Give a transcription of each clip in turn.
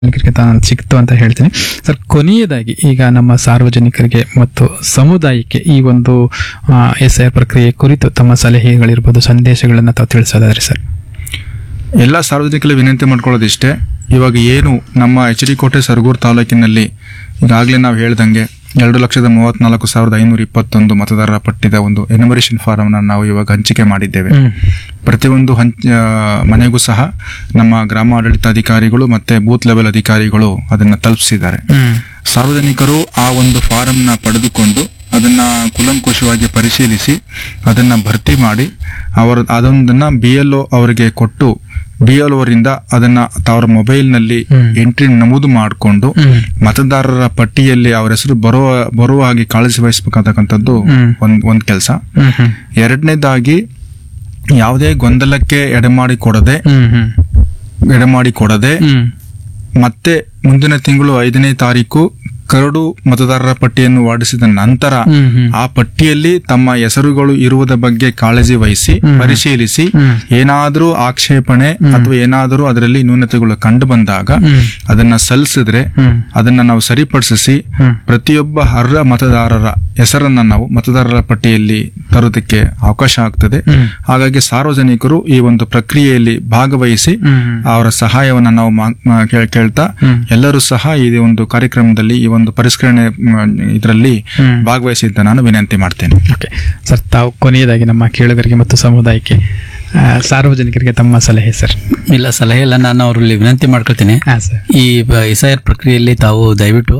ಸಾರ್ವಜನಿಕರಿಗೆ ತಾನು ಸಿಕ್ತು ಅಂತ ಹೇಳ್ತೀನಿ ಸರ್ ಕೊನೆಯದಾಗಿ ಈಗ ನಮ್ಮ ಸಾರ್ವಜನಿಕರಿಗೆ ಮತ್ತು ಸಮುದಾಯಕ್ಕೆ ಈ ಒಂದು ಎಸ್ ಐ ಆರ್ ಪ್ರಕ್ರಿಯೆ ಕುರಿತು ತಮ್ಮ ಸಲಹೆಗಳಿರ್ಬೋದು ಸಂದೇಶಗಳನ್ನು ತಾವು ತಿಳಿಸೋದಾದ್ರೆ ಸರ್ ಎಲ್ಲ ಸಾರ್ವಜನಿಕರಲ್ಲಿ ವಿನಂತಿ ಮಾಡ್ಕೊಳ್ಳೋದಿಷ್ಟೇ ಇವಾಗ ಏನು ನಮ್ಮ ಎಚ್ ಡಿ ಕೋಟೆ ಸರಗೂರು ತಾಲೂಕಿನಲ್ಲಿ ಈಗಾಗಲೇ ನಾವು ಹೇಳ್ದಂಗೆ ಎರಡು ಲಕ್ಷದ ಮೂವತ್ನಾಲ್ಕು ಸಾವಿರದ ಐನೂರ ಇಪ್ಪತ್ತೊಂದು ಮತದಾರರ ಪಟ್ಟಿದ ಒಂದು ಎನಿಮರೇಷನ್ ಫಾರಮ್ನ ನಾವು ಇವಾಗ ಹಂಚಿಕೆ ಮಾಡಿದ್ದೇವೆ ಪ್ರತಿಯೊಂದು ಹಂಚ ಆ, ಮನೆಗೂ ಸಹ ನಮ್ಮ ಗ್ರಾಮ ಆಡಳಿತಾಧಿಕಾರಿಗಳು ಮತ್ತೆ ಬೂತ್ ಲೆವೆಲ್ ಅಧಿಕಾರಿಗಳು ಅದನ್ನ ತಲುಪಿಸಿದ್ದಾರೆ ಸಾರ್ವಜನಿಕರು ಆ ಒಂದು ಫಾರಂನ ಪಡೆದುಕೊಂಡು ಅದನ್ನ ಕುಲಂಕುಷವಾಗಿ ಪರಿಶೀಲಿಸಿ ಅದನ್ನ ಭರ್ತಿ ಮಾಡಿ ಅವರ ಅದೊಂದನ್ನ ಬಿ ಎಲ್ ಅವರಿಗೆ ಕೊಟ್ಟು ಬಿ ಎಲ್ ಅವರಿಂದ ಅದನ್ನ ಅವರ ಮೊಬೈಲ್ನಲ್ಲಿ ಹ್ಮ್. ಎಂಟ್ರಿ ನಮೂದು ಮಾಡಿಕೊಂಡು ಹ್ಮ್. ಮತದಾರರ ಪಟ್ಟಿಯಲ್ಲಿ ಅವರ ಹೆಸರು ಬರುವ ಬರುವ ಹಾಗೆ ಕಾಳಜಿ ವಹಿಸಬೇಕಾಗತಕ್ಕಂಥದ್ದು ಹ್ಮ್. ಒಂದ್ ಒಂದ್ ಕೆಲಸ ಹ್ಮ್ ಹ್ಮ್ ಎರಡನೇದಾಗಿ ಯಾವುದೇ ಗೊಂದಲಕ್ಕೆ ಎಡೆಮಾಡಿ ಕೊಡದೆ ಹ್ಮ್ ಹ್ಮ್ ಎಡೆಮಾಡಿ ಕೊಡದೆ ಹ್ಮ್ ಮತ್ತೆ ಮುಂದಿನ ತಿಂಗಳು ಐದನೇ ತಾರೀಕು ಕರಡು ಮತದಾರರ ಪಟ್ಟಿಯನ್ನು ಹೊರಡಿಸಿದ ನಂತರ ಹ್ಮ್ ಹ್ಮ್ ಆ ಪಟ್ಟಿಯಲ್ಲಿ ತಮ್ಮ ಹೆಸರುಗಳು ಇರುವುದ ಬಗ್ಗೆ ಕಾಳಜಿ ವಹಿಸಿ ಹ್ಮ್. ಪರಿಶೀಲಿಸಿ ಹ್ಮ್. ಏನಾದರೂ ಆಕ್ಷೇಪಣೆ ಅಥವಾ ಏನಾದರೂ ಅದರಲ್ಲಿ ನ್ಯೂನತೆಗಳು ಕಂಡು ಬಂದಾಗ ಹ್ಮ್. ಅದನ್ನ ಸಲ್ಲಿಸಿದ್ರೆ ಹ್ಮ್. ಅದನ್ನ ನಾವು ಸರಿಪಡಿಸಿ ಹ್ಮ್. ಪ್ರತಿಯೊಬ್ಬ ಅರ್ಹ ಮತದಾರರ ಹೆಸರನ್ನ ನಾವು ಮತದಾರರ ಪಟ್ಟಿಯಲ್ಲಿ ತರೋದಕ್ಕೆ ಅವಕಾಶ ಆಗ್ತದೆ ಹ್ಮ್. ಹಾಗಾಗಿ ಸಾರ್ವಜನಿಕರು ಈ ಒಂದು ಪ್ರಕ್ರಿಯೆಯಲ್ಲಿ ಭಾಗವಹಿಸಿ ಹ್ಮ್. ಅವರ ಸಹಾಯವನ್ನ ನಾವು ಮಾ- ಮಾ- ಕೇಳ್- ಕೇಳ್ತಾ ಹ್ಮ್. ಎಲ್ಲರೂ ಸಹ ಈ ಒಂದು ಕಾರ್ಯಕ್ರಮದಲ್ಲಿ ಈ ಒಂದು ಪರಿಷ್ಕರಣೆ ಇದರಲ್ಲಿ ಹ್ಮ್. ಭಾಗವಹಿಸಿ ಅಂತ ನಾನು ವಿನಂತಿ ಮಾಡ್ತೇನೆ ಓಕೆ ಸರ್ ತಾವು ಕೊನೆಯದಾಗಿ ನಮ್ಮ ಕೇಳುಗರಿಗೆ ಮತ್ತು ಸಮುದಾಯಕ್ಕೆ ಆ, ಸಾರ್ವಜನಿಕರಿಗೆ ತಮ್ಮ ಸಲಹೆ ಸರ್ ಇಲ್ಲ ಸಲಹೆ ಎಲ್ಲ ನಾನು ಅವರಲ್ಲಿ ವಿನಂತಿ ಮಾಡ್ಕೊಳ್ತೀನಿ ಹಾಂ ಸರ್ ಈ ಎಸ್ ಐ ಆರ್ ಪ್ರಕ್ರಿಯೆಯಲ್ಲಿ ತಾವು ದಯವಿಟ್ಟು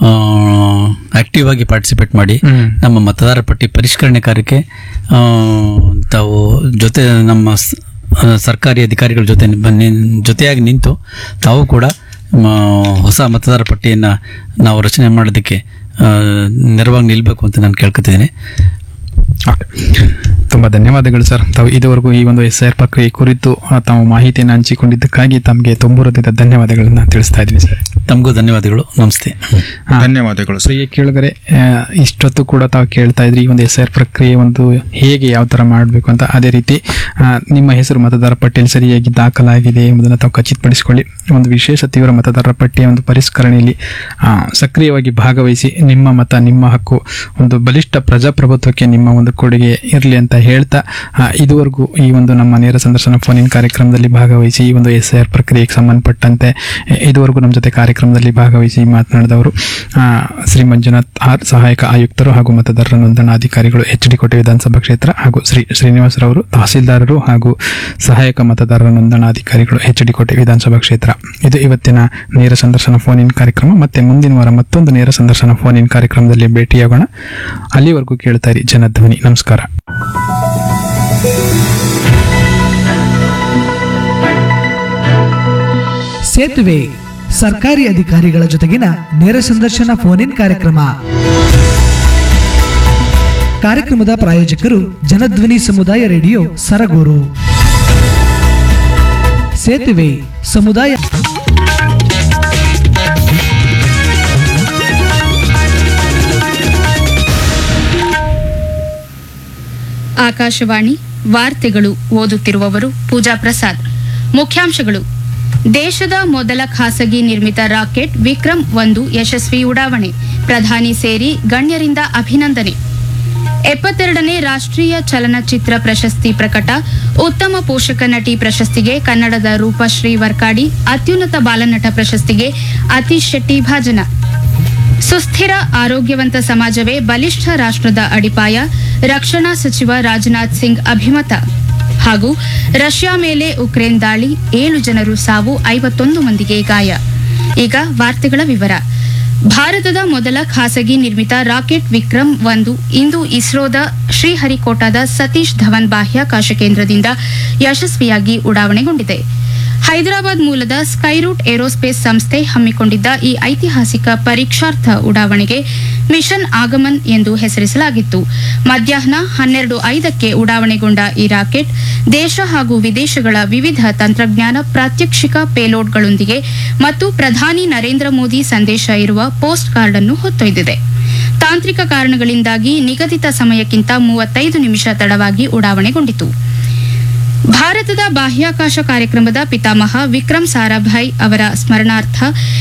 ಆಕ್ಟಿವ್ ಆಗಿ ಪಾರ್ಟಿಸಿಪೇಟ್ ಮಾಡಿ ಹ್ಮ್. ನಮ್ಮ ಮತದಾರ ಪಟ್ಟಿ ಪರಿಷ್ಕರಣೆ ಕಾರ್ಯಕ್ಕೆ ಆ, ತಾವು ಜೊತೆ ನಮ್ಮ ಸ- ಆ, ಸರ್ಕಾರಿ ಅಧಿಕಾರಿಗಳ ಜೊತೆ ಬನ್ನಿ ಜೊತೆಯಾಗಿ ನಿಂತು ತಾವು ಕೂಡ ಮ, ಹೊಸ ಮತದಾರ ಪಟ್ಟಿಯನ್ನು ನಾವು ರಚನೆ ಮಾಡೋದಕ್ಕೆ ಆ, ನೆರವಾಗಿ ನಿಲ್ಲಬೇಕು ಅಂತ ನಾನು ಕೇಳ್ಕೊತಿದ್ದೀನಿ ಓಕೆ ತುಂಬ ಧನ್ಯವಾದಗಳು ಸರ್ ತಾವು ಇದುವರೆಗೂ ಈ ಒಂದು ಎಸ್ ಆರ್ ಪ್ರಕ್ರಿಯೆ ಕುರಿತು ಆ, ತಾವು ಮಾಹಿತಿಯನ್ನು ಹಂಚಿಕೊಂಡಿದ್ದಕ್ಕಾಗಿ ತಮಗೆ ತುಂಬ ಹೃದಯದ ಧನ್ಯವಾದಗಳನ್ನು ತಿಳಿಸ್ತಾ ಇದ್ದೀನಿ ಸರ್ ತಮಗೂ ಧನ್ಯವಾದಗಳು ನಮಸ್ತೆ ಹಾ. ಧನ್ಯವಾದಗಳು ಸರ್. ಪ್ರಿಯ ಕೇಳಿದರೆ ಇಷ್ಟೊತ್ತು ಕೂಡ ತಾವು ಕೇಳ್ತಾ ಇದ್ರಿ ಈ ಒಂದು ಎಸ್ ಆರ್ ಪ್ರಕ್ರಿಯೆ ಒಂದು ಹೇಗೆ ಯಾವ ಥರ ಮಾಡಬೇಕು ಅಂತ ಅದೇ ರೀತಿ ಆ, ನಿಮ್ಮ ಹೆಸರು ಮತದಾರ ಪಟ್ಟಿಯಲ್ಲಿ ಸರಿಯಾಗಿ ದಾಖಲಾಗಿದೆ ಎಂಬುದನ್ನು ತಾವು ಖಚಿತಪಡಿಸಿಕೊಳ್ಳಿ ಒಂದು ವಿಶೇಷ ತೀವ್ರ ಮತದಾರರ ಪಟ್ಟಿಯ ಒಂದು ಪರಿಷ್ಕರಣೆಯಲ್ಲಿ ಆ, ಸಕ್ರಿಯವಾಗಿ ಭಾಗವಹಿಸಿ ನಿಮ್ಮ ಮತ ನಿಮ್ಮ ಹಕ್ಕು ಒಂದು ಬಲಿಷ್ಠ ಪ್ರಜಾಪ್ರಭುತ್ವಕ್ಕೆ ನಿಮ್ಮ ಒಂದು ಕೊಡುಗೆ ಇರಲಿ ಅಂತ ಹೇಳ್ತಾ ಆ, ಇದುವರೆಗೂ ಈ ಒಂದು ನಮ್ಮ ನೇರ ಸಂದರ್ಶನ ಫೋನಿನ ಕಾರ್ಯಕ್ರಮದಲ್ಲಿ ಭಾಗವಹಿಸಿ ಈ ಒಂದು ಎಸ್ ಆರ್ ಪ್ರಕ್ರಿಯೆಗೆ ಸಂಬಂಧಪಟ್ಟಂತೆ ಎ- ಇದುವರೆಗೂ ನಮ್ಮ ಜೊತೆ ಕಾರ್ಯಕ್ರಮದಲ್ಲಿ ಭಾಗವಹಿಸಿ ಮಾತನಾಡಿದವರು ಆ, ಶ್ರೀ ಮಂಜುನಾಥ್ ಆರ್ ಸಹಾಯಕ ಆಯುಕ್ತರು ಹಾಗೂ ಮತದಾರರ ನೋಂದಣಾಧಿಕಾರಿಗಳು ಎಚ್ ಡಿ ಕೋಟೆ ವಿಧಾನಸಭಾ ಕ್ಷೇತ್ರ ಹಾಗೂ ಶ್ರೀ ಶ್ರೀನಿವಾಸರವರು ತಹಸೀಲ್ದಾರರು ಹಾಗೂ ಸಹಾಯಕ ಮತದಾರರ ನೋಂದಣಾಧಿಕಾರಿಗಳು ಎಚ್ ಡಿ ಕೋಟೆ ವಿಧಾನಸಭಾ ಕ್ಷೇತ್ರ ಇದು ಇವತ್ತಿನ ನೇರ ಸಂದರ್ಶನ ಫೋನ್ ಇನ್ ಕಾರ್ಯಕ್ರಮ ಮತ್ತೆ ಮುಂದಿನ ವಾರ ಮತ್ತೊಂದು ನೇರ ಸಂದರ್ಶನ ಫೋನ್ ಇನ್ ಕಾರ್ಯಕ್ರಮದಲ್ಲಿ ಭೇಟಿಯಾಗೋಣ ಅಲ್ಲಿವರೆಗೂ ಕೇಳ್ತಾ ಇರಿ ಜನಧ್ವನಿ ನಮಸ್ಕಾರ ಸೇತುವೆ ಸರ್ಕಾರಿ ಅಧಿಕಾರಿಗಳ ಜೊತೆಗಿನ ನೇರ ಸಂದರ್ಶನ ಫೋನ್ ಇನ್ ಕಾರ್ಯಕ್ರಮ ಕಾರ್ಯಕ್ರಮದ ಪ್ರಾಯೋಜಕರು ಜನಧ್ವನಿ ಸಮುದಾಯ ರೇಡಿಯೋ ಸರಗೂರು ಸೇತುವೆ ಸಮುದಾಯ ಆಕಾಶವಾಣಿ ವಾರ್ತೆಗಳು ಓದುತ್ತಿರುವವರು ಪೂಜಾ ಪ್ರಸಾದ್ ಮುಖ್ಯಾಂಶಗಳು ದೇಶದ ಮೊದಲ ಖಾಸಗಿ ನಿರ್ಮಿತ ರಾಕೆಟ್ ವಿಕ್ರಮ್ ಒಂದು ಯಶಸ್ವಿ ಉಡಾವಣೆ ಪ್ರಧಾನಿ ಸೇರಿ ಗಣ್ಯರಿಂದ ಅಭಿನಂದನೆ ಎಪ್ಪತ್ತೆರಡನೇ ರಾಷ್ಟ್ರೀಯ ಚಲನಚಿತ್ರ ಪ್ರಶಸ್ತಿ ಪ್ರಕಟ ಉತ್ತಮ ಪೋಷಕ ನಟಿ ಪ್ರಶಸ್ತಿಗೆ ಕನ್ನಡದ ರೂಪಶ್ರೀ ವರ್ಕಾಡಿ ಅತ್ಯುನ್ನತ ಬಾಲನಟ ಪ್ರಶಸ್ತಿಗೆ ಅತೀಶ್ ಶೆಟ್ಟಿ ಭಾಜನ ಸುಸ್ಥಿರ ಆರೋಗ್ಯವಂತ ಸಮಾಜವೇ ಬಲಿಷ್ಠ ರಾಷ್ಟ್ರದ ಅಡಿಪಾಯ ರಕ್ಷಣಾ ಸಚಿವ ರಾಜನಾಥ್ ಸಿಂಗ್ ಅಭಿಮತ ಹಾಗೂ ರಷ್ಯಾ ಮೇಲೆ ಉಕ್ರೇನ್ ದಾಳಿ ಏಳು ಜನರು ಸಾವು ಐವತ್ತೊಂದು ಮಂದಿಗೆ ಗಾಯ ಈಗ ವಾರ್ತೆಗಳ ವಿವರ ಭಾರತದ ಮೊದಲ ಖಾಸಗಿ ನಿರ್ಮಿತ ರಾಕೆಟ್ ವಿಕ್ರಮ್ ಒಂದು ಇಂದು ಇಸ್ರೋದ ಶ್ರೀಹರಿಕೋಟಾದ ಸತೀಶ್ ಧವನ್ ಬಾಹ್ಯಾಕಾಶ ಕೇಂದ್ರದಿಂದ ಯಶಸ್ವಿಯಾಗಿ ಉಡಾವಣೆಗೊಂಡಿದೆ ಹೈದರಾಬಾದ್ ಮೂಲದ ಸ್ಕೈರೂಟ್ ಏರೋಸ್ಪೇಸ್ ಸಂಸ್ಥೆ ಹಮ್ಮಿಕೊಂಡಿದ್ದ ಈ ಐತಿಹಾಸಿಕ ಪರೀಕ್ಷಾರ್ಥ ಉಡಾವಣೆಗೆ ಮಿಷನ್ ಆಗಮನ್ ಎಂದು ಹೆಸರಿಸಲಾಗಿತ್ತು ಮಧ್ಯಾಹ್ನ ಹನ್ನೆರಡು ಐದಕ್ಕೆ ಉಡಾವಣೆಗೊಂಡ ಈ ರಾಕೆಟ್ ದೇಶ ಹಾಗೂ ವಿದೇಶಗಳ ವಿವಿಧ ತಂತ್ರಜ್ಞಾನ ಪ್ರಾತ್ಯಕ್ಷಿಕ ಪೇಲೋಡ್ಗಳೊಂದಿಗೆ ಮತ್ತು ಪ್ರಧಾನಿ ನರೇಂದ್ರ ಮೋದಿ ಸಂದೇಶ ಇರುವ ಪೋಸ್ಟ್ ಕಾರ್ಡ್ ಅನ್ನು ಹೊತ್ತೊಯ್ದಿದೆ ತಾಂತ್ರಿಕ ಕಾರಣಗಳಿಂದಾಗಿ ನಿಗದಿತ ಸಮಯಕ್ಕಿಂತ ಮೂವತ್ತೈದು ನಿಮಿಷ ತಡವಾಗಿ ಉಡಾವಣೆಗೊಂಡಿತು ಭಾರತದ ಬಾಹ್ಯಾಕಾಶ ಕಾರ್ಯಕ್ರಮದ ಪಿತಾಮಹ ವಿಕ್ರಮ್ ಸಾರಾಭಾಯ್ ಅವರ ಸ್ಮರಣಾರ್ಥ